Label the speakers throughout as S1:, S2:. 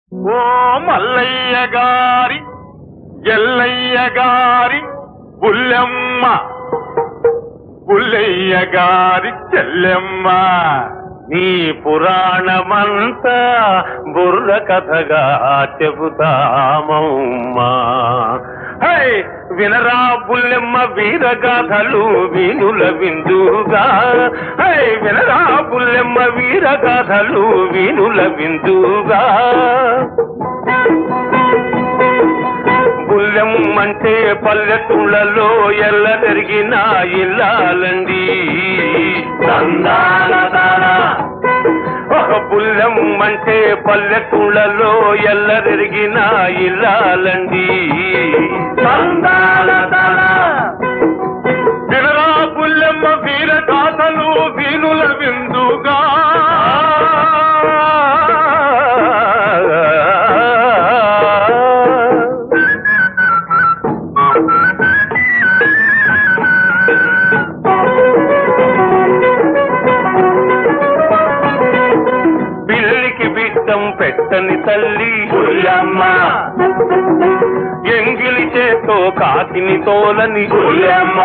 S1: ఓ మల్లయ్య గారి ఎల్లయ్య గారి బుల్లెమ్మ బుల్లయ్య గారి చెల్లెమ్మ నీ పురాణమంతా బుర్ర కథగా చెబుతామమ్మా హై వినరా బుల్లెమ్మ వీరగాథలు వీనుల విందుగా హై వినరా బుల్లెమ్మ వీరగాథలు వీనుల విందుగా బుల్లెం అంటే పల్లెటూళ్ళలో ఎల్ల తిరిగిన ఇల్లాలండి ఒక బుల్లెం అంటే పల్లెటూళ్ళలో ఎల్ల తిరిగిన ఇల్లాలండి వినరా బుల్లెమ్మ వీర గాథలు వీనుల విందుగా పిల్లికి బిడ్డం పెట్టని తల్లి బుల్లమ్మ ఎంగిలి చేతో కాకిని తోలని బుల్లమ్మ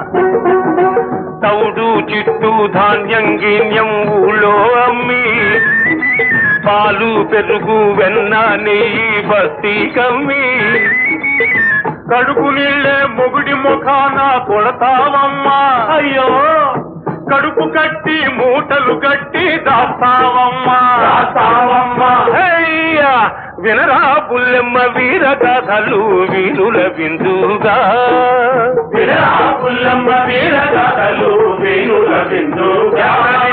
S1: తౌడు చిట్టు ధాన్యం గిన్యం ఊళ్ళో అమ్మి పాలు పెరుగు వెన్న నెయ్యి బస్తీ కమ్మి కడుపు నీళ్ళే మొగుడి ముఖాన కొడతావమ్మా అయ్యో కడుపు కట్టి మూటలు కట్టి దాస్తావమ్మా దాస్తావమ్మా అయ్యా వినరా బుల్లెమ్మ వీర కథలు వీరుల బిందుగా వినరా బుల్లెమ్మ వీర కథలు వీరుల బిందుగా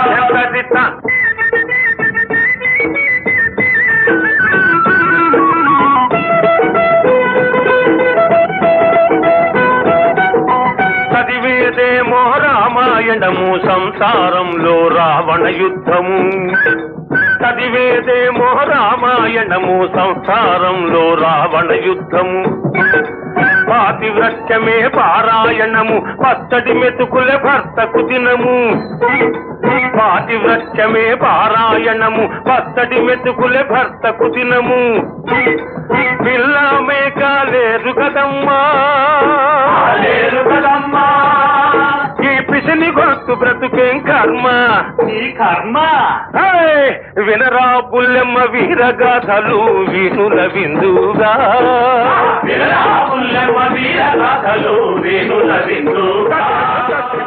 S1: చదివేదేమో రామాయణము సంసారంలో రావణ యుద్ధము చదివేదేమో రామాయణము సంసారంలో రావణ యుద్ధము పాతివ్రత్యమే పారాయణము పచ్చడి మెతుకుల భర్తకు దినము పాతివ్రత్యమే పారాయణము పచ్చడి మెతుకుల భర్తకు దినము పిల్ల మేక లేరు కదమ్మా లేరు కదమ్మా ఈ పిసిని గొంతు బ్రతుకేం కర్మ నీ కర్మ వినరా బుల్లెమ్మ వీరగాథలు వీనుల విందుగా వినరా బుల్లెమ్మ వీరగాథలు వీనుల విందుగా